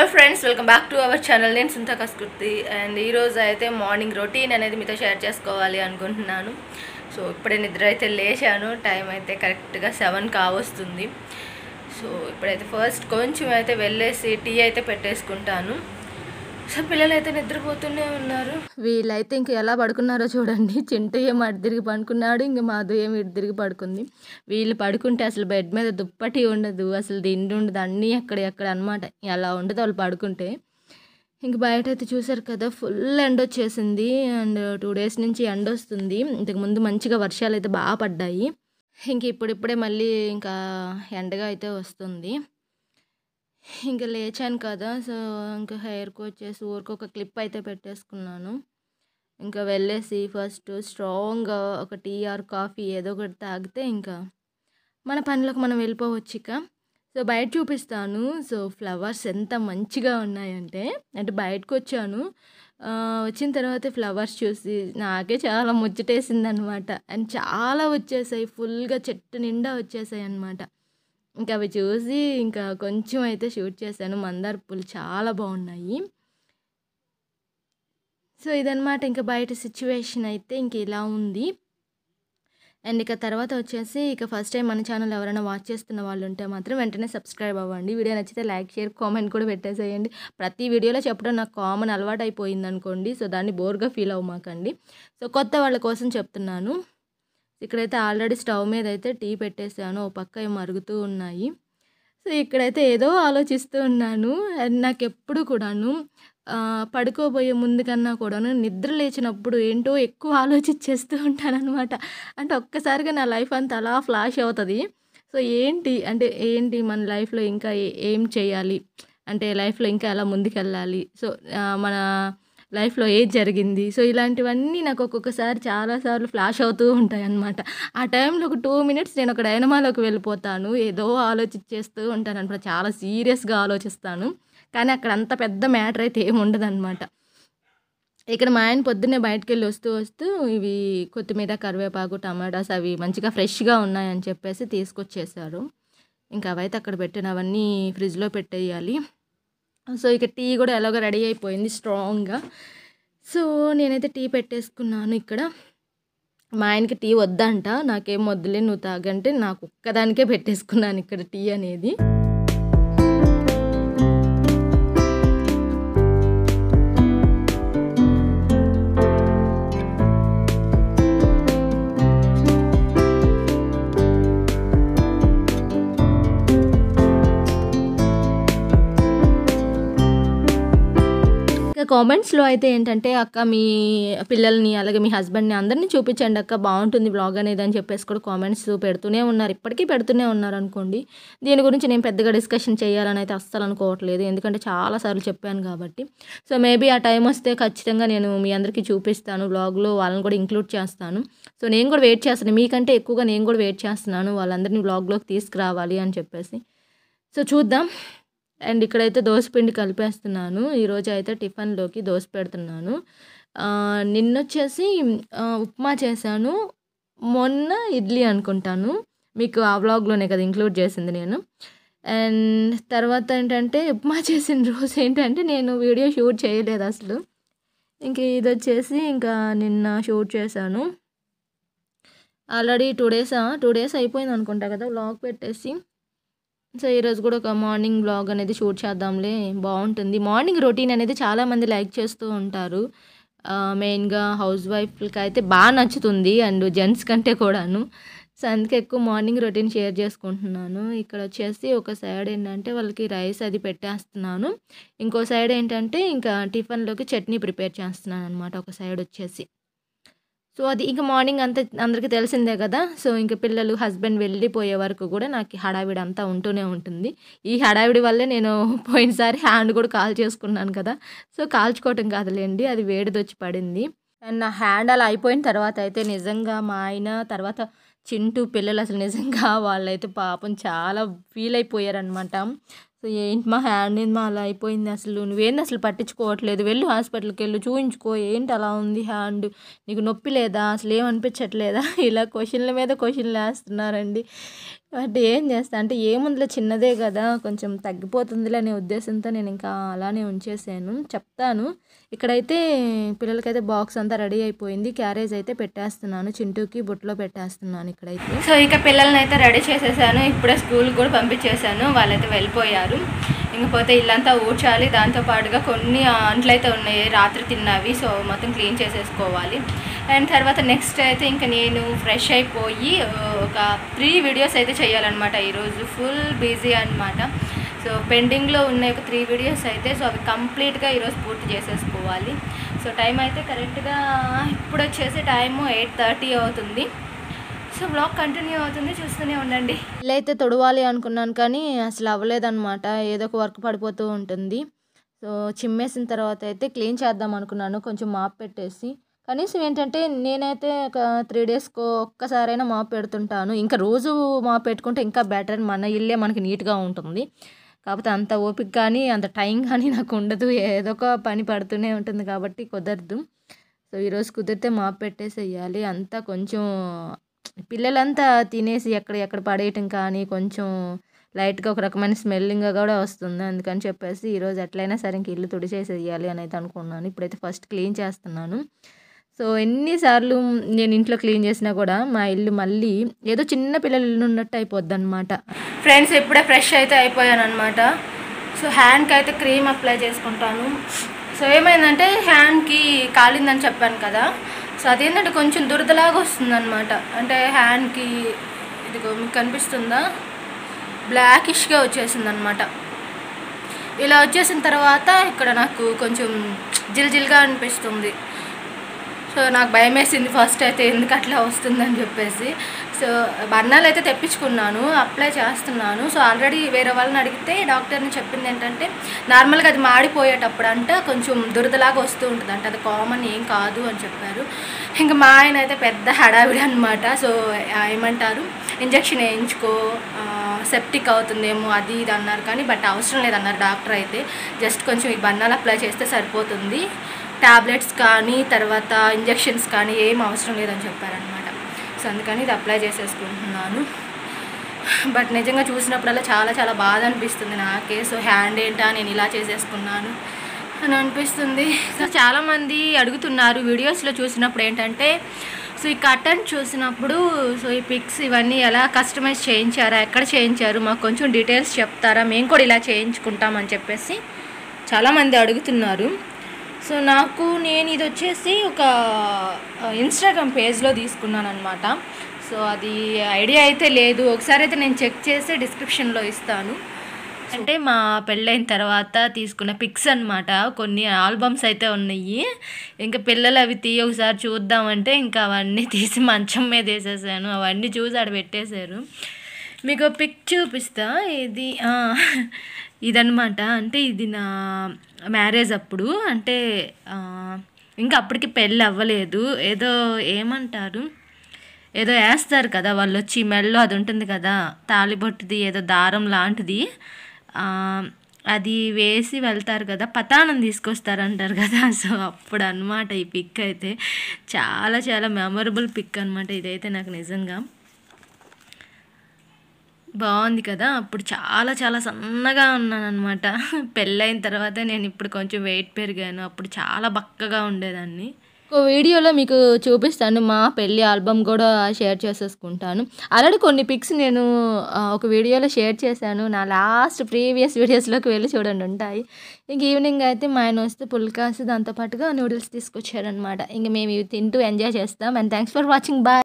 friends welcome back to our channel నేను సుంత కస్కుర్తి and ఈరోజు అయితే మార్నింగ్ రొటీన్ అనేది మీతో షేర్ చేసుకోవాలి అనుకుంటున్నాను సో ఇప్పుడే నిద్ర అయితే లేచాను టైం అయితే కరెక్ట్గా సెవెన్ కావస్తుంది సో ఇప్పుడైతే ఫస్ట్ కొంచెం అయితే వెళ్ళేసి టీ అయితే పెట్టేసుకుంటాను సో పిల్లలు అయితే నిద్రపోతూనే ఉన్నారు వీళ్ళైతే ఇంక ఎలా పడుకున్నారో చూడండి చింటూ ఏమో అటు తిరిగి పడుకున్నాడు ఇంక మాధు ఏమో ఇటు తిరిగి పడుకుంది వీళ్ళు పడుకుంటే అసలు బెడ్ మీద దుప్పటి ఉండదు అసలు దిండు ఉండదు అన్నీ అక్కడ ఎక్కడ అనమాట అలా ఉండదు వాళ్ళు పడుకుంటే ఇంక బయట అయితే చూసారు కదా ఫుల్ ఎండ వచ్చేసింది అండ్ టూ డేస్ నుంచి ఎండ వస్తుంది ఇంతకు ముందు మంచిగా వర్షాలు అయితే బాగా పడ్డాయి ఇంక ఇప్పుడిప్పుడే మళ్ళీ ఇంకా ఎండగా అయితే వస్తుంది ఇంకా లేచాను కదా సో ఇంకా హెయిర్కి వచ్చేసి ఊరికి ఒక క్లిప్ అయితే పెట్టేసుకున్నాను ఇంకా వెళ్ళేసి ఫస్ట్ స్ట్రాంగ్గా ఒక టీ ఆర్ కాఫీ ఏదో ఒకటి తాగితే ఇంకా మన పనిలోకి మనం వెళ్ళిపోవచ్చు ఇక సో బయట చూపిస్తాను సో ఫ్లవర్స్ ఎంత మంచిగా ఉన్నాయంటే అంటే బయటకు వచ్చాను ఆ, వచ్చిన తర్వాత ఫ్లవర్స్ చూసి నాకే చాలా ముచ్చటేసింది అనమాట అండ్ చాలా వచ్చేసాయి ఫుల్గా చెట్టు నిండా వచ్చేసాయి అనమాట ఇంకా అవి చూసి ఇంకా కొంచెం అయితే షూట్ చేశాను మందార పూలు చాలా బాగున్నాయి సో ఇదనమాట ఇంకా బయట సిచ్యువేషన్ అయితే ఇంక ఇలా ఉంది అండ్ ఇక తర్వాత వచ్చేసి ఇక ఫస్ట్ టైం మన ఛానల్ ఎవరైనా వాచ్ చేస్తున్న వాళ్ళు ఉంటే మాత్రం వెంటనే సబ్స్క్రైబ్ అవ్వండి వీడియో నచ్చితే లైక్ షేర్ కామెంట్ కూడా పెట్టేసేయండి ప్రతి వీడియోలో చెప్పడం నాకు కామన్ అలవాటు అయిపోయింది అనుకోండి సో దాన్ని బోర్గా ఫీల్ అవ్వమాకండి సో కొత్త వాళ్ళ కోసం చెప్తున్నాను ఇక్కడైతే ఆల్రెడీ స్టవ్ మీద అయితే టీ పెట్టేసాను ఓ పక్క ఏమో మరుగుతూ ఉన్నాయి సో ఇక్కడైతే ఏదో ఆలోచిస్తూ ఉన్నాను అండ్ నాకు ఎప్పుడు కూడాను ఆ, పడుకోబోయే ముందు కన్నా కూడాను నిద్ర లేచినప్పుడు ఏంటో ఎక్కువ ఆలోచించేస్తూ ఉంటానన్నమాట అంటే ఒక్కసారిగా నా లైఫ్ అంతా అలా ఫ్లాష్ అవుతుంది సో ఏంటి అంటే ఏంటి మన లైఫ్లో ఇంకా ఏ- ఏం చేయాలి అంటే లైఫ్లో ఇంకా ఎలా ముందుకెళ్ళాలి సో ఆ, మన లైఫ్లో ఏది జరిగింది సో ఇలాంటివన్నీ నాకు ఒక్కొక్కసారి చాలాసార్లు ఫ్లాష్ అవుతూ ఉంటాయి అన్నమాట ఆ టైంలో ఒక టూ మినిట్స్ నేను ఒక డైనమాలోకి వెళ్ళిపోతాను ఏదో ఆలోచించేస్తూ ఉంటాను అనమాట చాలా సీరియస్గా ఆలోచిస్తాను కానీ అక్కడ అంత పెద్ద మ్యాటర్ అయితే ఏమి ఉండదన్నమాట ఇక్కడ మా ఆయన పొద్దున్నే బయటకు వెళ్ళి వస్తూ వస్తూ ఇవి కొత్తిమీర కరివేపాకు టమాటాస్ అవి మంచిగా ఫ్రెష్గా ఉన్నాయని చెప్పేసి తీసుకొచ్చేసారు ఇంకా అవైతే అక్కడ పెట్టినవన్నీ ఫ్రిడ్జ్లో పెట్టేయాలి సో ఇక టీ కూడా ఎలాగో రెడీ అయిపోయింది స్ట్రాంగ్గా సో నేనైతే టీ పెట్టేసుకున్నాను ఇక్కడ మా ఆయనకి టీ వద్దంట నాకేం వద్దులే నువ్వు తాగంటే నాకు ఒక్కదానికే పెట్టేసుకున్నాను ఇక్కడ టీ అనేది ఇంకా కామెంట్స్లో అయితే ఏంటంటే అక్క మీ పిల్లల్ని అలాగే మీ హస్బెండ్ని అందరినీ చూపించండి అక్క బాగుంటుంది బ్లాగ్ అనేది అని చెప్పేసి కూడా కామెంట్స్ పెడుతూనే ఉన్నారు ఇప్పటికీ పెడుతూనే ఉన్నారు అనుకోండి దీని గురించి నేను పెద్దగా డిస్కషన్ చేయాలని అయితే అస్సలు అనుకోవట్లేదు ఎందుకంటే చాలాసార్లు చెప్పాను కాబట్టి సో మేబీ ఆ టైం వస్తే ఖచ్చితంగా నేను మీ అందరికీ చూపిస్తాను బ్లాగ్లో వాళ్ళని కూడా ఇంక్లూడ్ చేస్తాను సో నేను కూడా వెయిట్ చేస్తాను మీకంటే ఎక్కువగా నేను కూడా వెయిట్ చేస్తున్నాను వాళ్ళందరినీ బ్లాగ్లోకి తీసుకురావాలి అని చెప్పేసి సో చూద్దాం అండ్ ఇక్కడైతే దోసపిండి కలిపేస్తున్నాను ఈరోజు అయితే టిఫిన్లోకి దోశ పెడుతున్నాను ఆ, నిన్నొచ్చేసి ఆ, ఉప్మా చేశాను మొన్న ఇడ్లీ అనుకుంటాను మీకు ఆ వ్లాగ్లోనే కదా ఇంక్లూడ్ చేసింది నేను అండ్ తర్వాత ఏంటంటే ఉప్మా చేసిన రోజు ఏంటంటే నేను వీడియో షూట్ చేయలేదు అసలు ఇంక ఇది వచ్చేసి ఇంకా నిన్న షూట్ చేశాను already two days two days అయిపోయింది అనుకుంటా కదా వ్లాగ్ పెట్టేసి సో ఈరోజు కూడా ఒక మార్నింగ్ బ్లాగ్ అనేది షూట్ చేద్దాంలే బాగుంటుంది మార్నింగ్ రొటీన్ అనేది చాలామంది లైక్ చేస్తూ ఉంటారు ఆ, మెయిన్గా హౌస్ వైఫ్లకి అయితే బాగా నచ్చుతుంది అండ్ జెంట్స్ కంటే కూడాను సో అందుకే ఎక్కువ మార్నింగ్ రొటీన్ షేర్ చేసుకుంటున్నాను ఇక్కడ వచ్చేసి ఒక సైడ్ ఏంటంటే వాళ్ళకి రైస్ అది పెట్టేస్తున్నాను ఇంకో సైడ్ ఏంటంటే ఇంకా టిఫిన్లోకి చట్నీ ప్రిపేర్ చేస్తున్నాను అనమాట ఒక సైడ్ వచ్చేసి సో అది ఇంకా మార్నింగ్ అంతా అందరికీ తెలిసిందే కదా సో ఇంకా పిల్లలు హస్బెండ్ వెళ్ళిపోయే వరకు కూడా నాకు హడావిడి అంతా ఉంటూనే ఉంటుంది ఈ హడావిడి వల్లే నేను పోయినసారి హ్యాండ్ కూడా కాల్ చేసుకున్నాను కదా సో కాల్చుకోవటం కాదులేండి అది వేడిది వచ్చి పడింది అండ్ నా హ్యాండ్ అలా అయిపోయిన తర్వాత అయితే నిజంగా మా ఆయన తర్వాత చింటూ పిల్లలు అసలు నిజంగా వాళ్ళైతే పాపం చాలా ఫీల్ అయిపోయారనమాట సో ఏంటి మా హ్యాండ్ ఏంది మా అలా అయిపోయింది అసలు నువ్వేంది అసలు పట్టించుకోవట్లేదు వెళ్ళు హాస్పిటల్కి వెళ్ళు చూయించుకో ఏంటి అలా ఉంది హ్యాండ్ నీకు నొప్పి లేదా అసలు ఏమనిపించట్లేదా ఇలా క్వశ్చన్ల మీద క్వశ్చన్లు వేస్తున్నారండి బట్ ఏం చేస్తా అంటే ఏముందిలే చిన్నదే కదా కొంచెం తగ్గిపోతుందిలే అనే ఉద్దేశంతో నేను ఇంకా అలానే ఉంచేసాను చెప్తాను ఇక్కడైతే పిల్లలకైతే బాక్స్ అంతా రెడీ అయిపోయింది క్యారేజ్ అయితే పెట్టేస్తున్నాను చింటూకి బుట్టలో పెట్టేస్తున్నాను ఇక్కడైతే సో ఇక పిల్లల్ని అయితే రెడీ చేసేసాను ఇప్పుడే స్కూల్ కూడా పంపించేశాను వాళ్ళైతే వెళ్ళిపోయారు ఇంకపోతే ఇల్లంతా ఊడ్చాలి దాంతో పాటుగా కొన్ని అంట్లు అయితే ఉన్నాయి రాత్రి తిన్నవి సో మొత్తం క్లీన్ చేసేసుకోవాలి అండ్ తర్వాత నెక్స్ట్ అయితే ఇంకా నేను ఫ్రెష్ అయిపోయి ఆ, ఒక త్రీ వీడియోస్ అయితే చేయాలన్నమాట ఈరోజు ఫుల్ బిజీ అనమాట సో పెండింగ్లో ఉన్న ఒక త్రీ వీడియోస్ అయితే సో అవి కంప్లీట్గా ఈరోజు పూర్తి చేసేసుకోవాలి సో టైం అయితే కరెక్ట్గా ఇప్పుడు వచ్చేసి టైము ఎయిట్ థర్టీ అవుతుంది సో బ్లాగ్ కంటిన్యూ అవుతుంది చూస్తూనే ఉండండి ఇల్లు అయితే తొడవాలి అనుకున్నాను కానీ అసలు అవ్వలేదన్నమాట ఏదో ఒక వర్క్ పడిపోతూ ఉంటుంది సో చిమ్మేసిన తర్వాత అయితే క్లీన్ చేద్దాం అనుకున్నాను కొంచెం మాప్ పెట్టేసి కనీసం ఏంటంటే నేనైతే ఒక త్రీ డేస్కో ఒక్కసారైనా మాప్ పెడుతుంటాను ఇంకా రోజు మాప్ పెట్టుకుంటే ఇంకా బెటర్ మన ఇల్లే మనకి నీట్గా ఉంటుంది కాకపోతే అంత ఓపిక కానీ అంత టైం కానీ నాకు ఉండదు ఏదో ఒక పని పడుతూనే ఉంటుంది కాబట్టి కుదరదు సో ఈరోజు కుదిరితే మాప్ పెట్టేసి వేయాలి అంతా కొంచెం పిల్లలంతా తినేసి ఎక్కడ ఎక్కడ పడేయటం కానీ కొంచెం లైట్గా ఒక రకమైన స్మెల్లింగ్ కూడా వస్తుంది అందుకని చెప్పేసి ఈరోజు ఎట్లయినా సరే ఇంక ఇల్లు తుడిచేసి వేయాలి అని అయితే అనుకున్నాను ఇప్పుడైతే ఫస్ట్ క్లీన్ చేస్తున్నాను సో ఎన్నిసార్లు నేను ఇంట్లో క్లీన్ చేసినా కూడా మా ఇల్లు మళ్ళీ ఏదో చిన్న పిల్లల ఇల్లు ఉన్నట్టు అయిపోద్ది అనమాట ఫ్రెండ్స్ ఇప్పుడే ఫ్రెష్ అయితే అయిపోయాను అనమాట సో హ్యాండ్కి అయితే క్రీమ్ అప్లై చేసుకుంటాను సో ఏమైందంటే హ్యాండ్కి కాలిందని చెప్పాను కదా సో అదేంటంటే కొంచెం దురదలాగా వస్తుందన్నమాట అంటే హ్యాండ్కి ఇదిగో మీకు కనిపిస్తుందా బ్లాకిష్గా వచ్చేసింది అనమాట ఇలా వచ్చేసిన తర్వాత ఇక్కడ నాకు కొంచెం జిల్జిల్గా అనిపిస్తుంది సో నాకు భయం వేసింది ఫస్ట్ అయితే ఎందుకు అట్లా వస్తుందని చెప్పేసి సో బర్ణాలు అయితే తెప్పించుకున్నాను అప్లై చేస్తున్నాను సో ఆల్రెడీ వేరే వాళ్ళని అడిగితే డాక్టర్ని చెప్పింది ఏంటంటే నార్మల్గా అది మాడిపోయేటప్పుడు అంట కొంచెం దురదలాగా వస్తూ ఉంటుంది అంటే అది కామన్ ఏం కాదు అని చెప్పారు ఇంకా మా ఆయన అయితే పెద్ద హడావిడి అనమాట సో ఆ, ఏమంటారు ఇంజక్షన్ వేయించుకో ఆ, సెప్టిక్ అవుతుందేమో అది ఇది అన్నారు కానీ బట్ అవసరం లేదన్నారు డాక్టర్ అయితే జస్ట్ కొంచెం ఈ బన్నాలు అప్లై చేస్తే సరిపోతుంది టాబ్లెట్స్ కానీ తర్వాత ఇంజెక్షన్స్ కానీ ఏం అవసరం లేదని చెప్పారనమాట సో అందుకని ఇది అప్లై చేసేసుకుంటున్నాను బట్ నిజంగా చూసినప్పుడల్లా చాలా చాలా బాధ అనిపిస్తుంది నాకే సో హ్యాండ్ ఏంటా నేను ఇలా చేసేసుకున్నాను అని అనిపిస్తుంది సో చాలామంది అడుగుతున్నారు వీడియోస్లో చూసినప్పుడు ఏంటంటే సో ఈ కటన్ చూసినప్పుడు సో ఈ పిక్స్ ఇవన్నీ ఎలా కస్టమైజ్ చేయించారా ఎక్కడ చేయించారు మాకు కొంచెం డీటెయిల్స్ చెప్తారా మేము కూడా ఇలా చేయించుకుంటామని చెప్పేసి చాలామంది అడుగుతున్నారు సో నాకు నేను ఇది వచ్చేసి ఒక ఇన్స్టాగ్రామ్ పేజ్లో తీసుకున్నాను అనమాట సో అది ఐడియా అయితే లేదు ఒకసారి అయితే నేను చెక్ చేసి డిస్క్రిప్షన్లో ఇస్తాను అంటే మా పెళ్ళైన తర్వాత తీసుకున్న పిక్స్ అన్నమాట కొన్ని ఆల్బమ్స్ అయితే ఉన్నాయి ఇంకా పిల్లలు అవి తీయ ఒకసారి చూద్దామంటే ఇంకా అవన్నీ తీసి మంచం మీద వేసేసాను అవన్నీ చూసి ఆడ పెట్టేశారు మీకు పిక్ చూపిస్తా ఇది ఆ, ఇదన్నమాట అంటే ఇది నా మ్యారేజ్ అప్పుడు అంటే ఆ, ఇంకా అప్పటికి పెళ్ళి అవ్వలేదు ఏదో ఏమంటారు ఏదో వేస్తారు కదా వాళ్ళు వచ్చి మెల్లో అది ఉంటుంది కదా తాలిబొట్టుది ఏదో దారం లాంటిది ఆ, అది వేసి వెళ్తారు కదా పతానం తీసుకొస్తారంటారు కదా సో అప్పుడు అన్నమాట ఈ పిక్ అయితే చాలా చాలా మెమరబుల్ పిక్ అనమాట ఇదైతే నాకు నిజంగా బాగుంది కదా అప్పుడు చాలా చాలా సన్నగా ఉన్నాను అనమాట పెళ్ళైన తర్వాత నేను ఇప్పుడు కొంచెం వెయిట్ పెరిగాను అప్పుడు చాలా బక్కగా ఉండేదాన్ని ఒక వీడియోలో మీకు చూపిస్తాను మా పెళ్ళి ఆల్బమ్ కూడా షేర్ చేసేసుకుంటాను ఆల్రెడీ కొన్ని పిక్స్ నేను ఆ, ఒక వీడియోలో షేర్ చేశాను నా లాస్ట్ ప్రీవియస్ వీడియోస్లోకి వెళ్ళి చూడండి ఉంటాయి ఇంక ఈవినింగ్ అయితే మా ఆయన వస్తే పుల్కాసు దాంతోపాటుగా నూడిల్స్ తీసుకొచ్చారనమాట ఇంక మేము ఇవి తింటూ ఎంజాయ్ చేస్తాం and thanks for watching bye